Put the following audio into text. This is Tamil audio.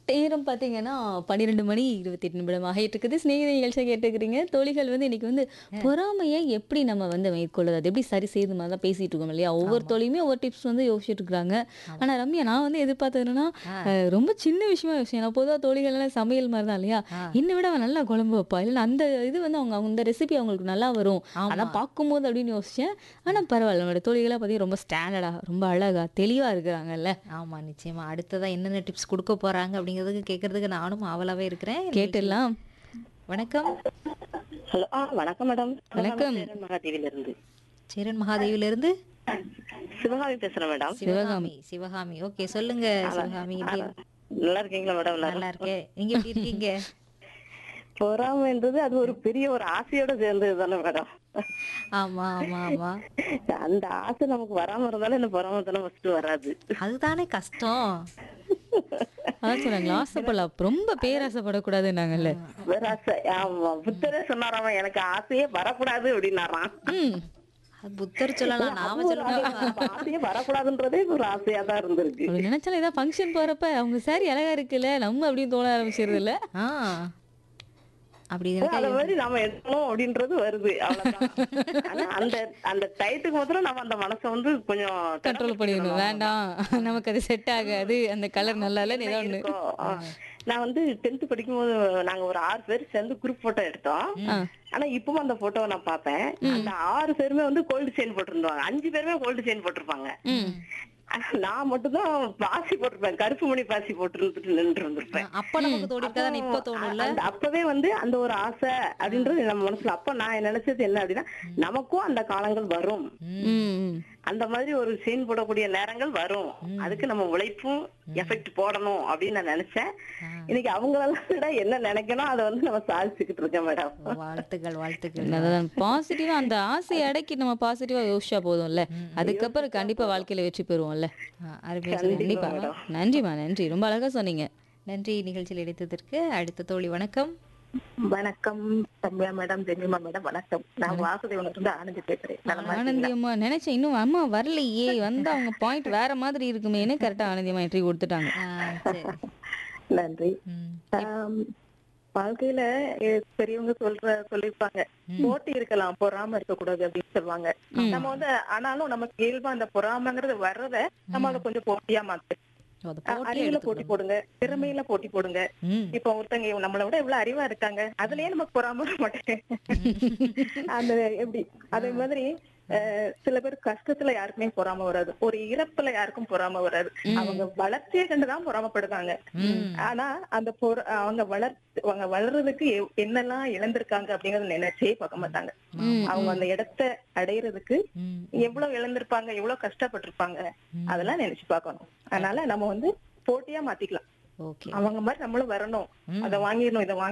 நேரம் பார்த்தீங்கன்னா 12 மணி 28 நிமிடம் ஆகிட்டு இருக்குது. சிநேகித நிகழ்ச்சிய கேட்டுக்கிறீங்க. தோழிகள் வந்து இன்னைக்கு வந்து பொறாமைய எப்படி நம்ம வந்து மேற்கொள்வது? அது எப்படி சரி செய்யுது மாதிரி தான் பேசிட்டு இருக்கோம் இல்லையா? ஒவ்வொரு ஆமா. தோழியுமே ஒவ்வொரு டிப்ஸ் வந்து யோசிச்சுட்டு இருக்காங்க. ஆமா. ஆனா ரம்யா நான் வந்து எதிர்பார்த்தது என்னன்னா, ஆ. அ ரொம்ப சின்ன விஷயமா யோசிச்சேன். நான் பொதுவா தோழிகள்லாம் சமையல் மாதிரி தான் இல்லையா? ஆ. என்னை விட அவ நல்லா குழம்பு வைப்பா. இல்ல அந்த இது வந்து அவங்க அந்த ரெசிபி அவங்களுக்கு நல்லா வரும். ஆமா. அதான் பார்க்கும்போது அப்படின்னு யோசிச்சேன். ஆனா பரவாயில்ல. நம்மளோட தோழிகளா பார்த்தீங்கன்னா ரொம்ப ஸ்டாண்டர்டா, ரொம்ப அழகா, தெளிவா இருக்கிறாங்கல்ல. ஆமா, நிச்சயமா. அடுத்ததா என்னென்ன டிப்ஸ் குடுக்க போறாங்க அப்படிங்கிறதுக்கு கேட்கறதுக்கு நானும் ஆவலாவே இருக்கிறேன். நிகழ்ச்சி கேட்டுடலாம். வணக்கம். ஹலோ ஆ வணக்கம் மேடம் வணக்கம். சேரன் மகாதேவில இருந்து சேரன் மகாதேவில இருந்து சிவகாமி பேசுறேன் மேடம் சிவகாமி. சிவகாமி. ஓகே சொல்லுங்க சிவகாமி. எப்படி ஆ, நல்லா இருக்கீங்களா மேடம் நல்லா எல்லாரும் இருக்கேன். நீங்க எப்படி இருக்கீங்க? பொறாமைன்றது அது ஒரு பெரிய ஒரு ஆசையோட சேர்ந்தது தானே மேடம் ஆமா, ஆமா, ஆமா. அந்த ஆசை நமக்கு வராம இருந்தாலும் இந்த பொறாமை தானே ஃபர்ஸ்ட் வராது அதுதானே கஷ்டம். அதான் சொன்னாங்களா ஆசைப்படலாம் ரொம்ப பேராசைப்படக்கூடாதுன்னாங்கல்ல வேற ஆசை ஆமா புத்தரே சொன்னாராமா எனக்கு ஆசையே வரக்கூடாது அப்படின்னாராம் ம் அது புத்தர் சொல்லலாம். நாம அது ஒரு ஆசை. சொல்லணும். நம்ம ஆசையே வரக்கூடாதுன்றதே ஒரு ஆசையா தான் இருந்திருக்கு அப்படி நினைச்சாலும் ஏதாவது ஃபங்க்ஷன் போறப்ப அவங்க சாரி அழகா இருக்குல்ல நம்ம அப்படின்னு தோண ஆரம்பிச்சிருது இல்ல ஆ. அப்படி அத எனக்கு மாதிரி நாம எடுக்கணும் அப்படின்றது வருது அவ்வளவுதான் ஆனா அந்த அந்த டயத்துக்கு மாத்திரம் நம்ம அந்த மனசை வந்து கொஞ்சம் கண்ட்ரோல் பண்ணிடணும் வேண்டாம் நமக்கு அது செட் ஆகாது அந்த கலர் நல்லா இல்லைன்னு ஏதோ ஒண்ணு இருக்கோம். ஆ. நான் வந்து டென்த் படிக்கும்போது நாங்க ஒரு ஆறு பேர் சேர்ந்து குரூப் போட்டோ எடுத்தோம் ஆ. ஆனா இப்பவும் அந்த போட்டோவை நான் பார்ப்பேன் அந்த ஆறு பேருமே வந்து கோல்டு செயின் போட்டிருந்தாங்க அஞ்சு பேருமே கோல்டு செயின் போட்டிருப்பாங்க ம் ஆனா நான் மட்டும்தான் பாசி போட்டிருப்பேன் கருப்பு மணி பாசி போட்டு நின்று இருந்திருப்பேன் அப்ப நமக்கு தோடி இருக்காதானே இப்ப தோணும்ல அந்த- அப்பவே வந்து அந்த ஒரு ஆசை அப்படின்றது நம்ம மனசுல அப்ப நான் நினைச்சது என்ன அப்படின்னா நமக்கும் அந்த காலங்கள் வரும் ம் ம். அந்த மாதிரி ஒரு சீன் போடக்கூடிய நேரங்கள் வரும் அதுக்கு நம்ம உழைப்பும் எஃபெக்ட் போடணும் அப்படின்னு நான் நினைச்சேன் ஆ. இன்னைக்கு அவங்களெல்லாம் விட என்ன நினைக்கணும் அதை வந்து நம்ம சாதிச்சுக்கிட்டு இருக்கேன் மேடம் வாழ்த்துக்கள் வாழ்த்துக்கள் அதான் பாசிட்டிவா அந்த ஆசையை அடக்கி நம்ம பாசிட்டிவா யோசிச்சா போதும்ல அதுக்கப்புறம் கண்டிப்பா வாழ்க்கையில வெற்றி பெறுவோம்ல ஆ, அருமையா சொன்னீங்க. கண்டிப்பா நன்றிமா நன்றி ரொம்ப அழகா சொன்னீங்க நன்றி நிகழ்ச்சியில் எடுத்ததற்கு அடுத்த தோழி வணக்கம் வணக்கம் ரம்யா மேடம் ஜெமிமா மேடம் வணக்கம் நான் வாசுதேவன் இருந்து ஆனந்தி பேசுறேன் நலமா ஆனந்தி இருக்கீங்களா? அம்மா நினைச்சேன் இன்னும் அம்மா வரலையே வந்தா அவங்க பாயிண்ட் வேற மாதிரி இருக்குமேன்னு கரெக்டா ஆனந்தி அம்மா என்ட்ரி கொடுத்துட்டாங்க ஆ, சரி நன்றி ம். ஆம், வாழ்க்கையில எ- பெரியவங்க சொல்ற சொல்லிருப்பாங்க போட்டி இருக்கலாம் பொறாம இருக்க கூடாது அப்படின்னு சொல்லுவாங்க நம்ம வந்து ஆனாலும் நமக்கு இயல்பா அந்த பொறாமைங்கிறது வர்றத நம்ம அதை கொஞ்சம் போட்டியா மாத்து ஓ, அது அ- போட்டியா அறிவுல போட்டி எடுத்துக்கணும். போடுங்க திறமையில போட்டி போடுங்க ம். இப்ப ஒருத்தங்க இவங்க நம்மளை விட இவ்வளவு அறிவா இருக்காங்க அதுலயே நமக்கு பொறாம வர மாட்டேன் அந்த எப்படி அதே மாதிரி அஹ், சில பேர் கஷ்டத்துல யாருக்குமே பொறாம வராது ஒரு இறப்புல யாருக்கும் பொறாம வராது அவங்க வளர்ச்சியை கண்டுதான் பொறாமப்படுறாங்க ம். ஆனா அந்த பொற அவங்க வளர் அவங்க வளர்றதுக்கு எவ்- என்னெல்லாம் இழந்திருக்காங்க அப்படிங்கறத நினைச்சே பார்க்க மாட்டாங்க அவங்க அந்த இடத்தை அடையிறதுக்கு ம். எவ்வளவு இழந்திருப்பாங்க எவ்வளவு கஷ்டப்பட்டிருப்பாங்க அதெல்லாம் நினைச்சு பார்க்கணும் அதனால நம்ம வந்து போட்டியா மாத்திக்கலாம் ஓகே அவங்க மாதிரி நம்மளும் வரணும் ம். அதை வாங்கிடணும் இதை வாங்கி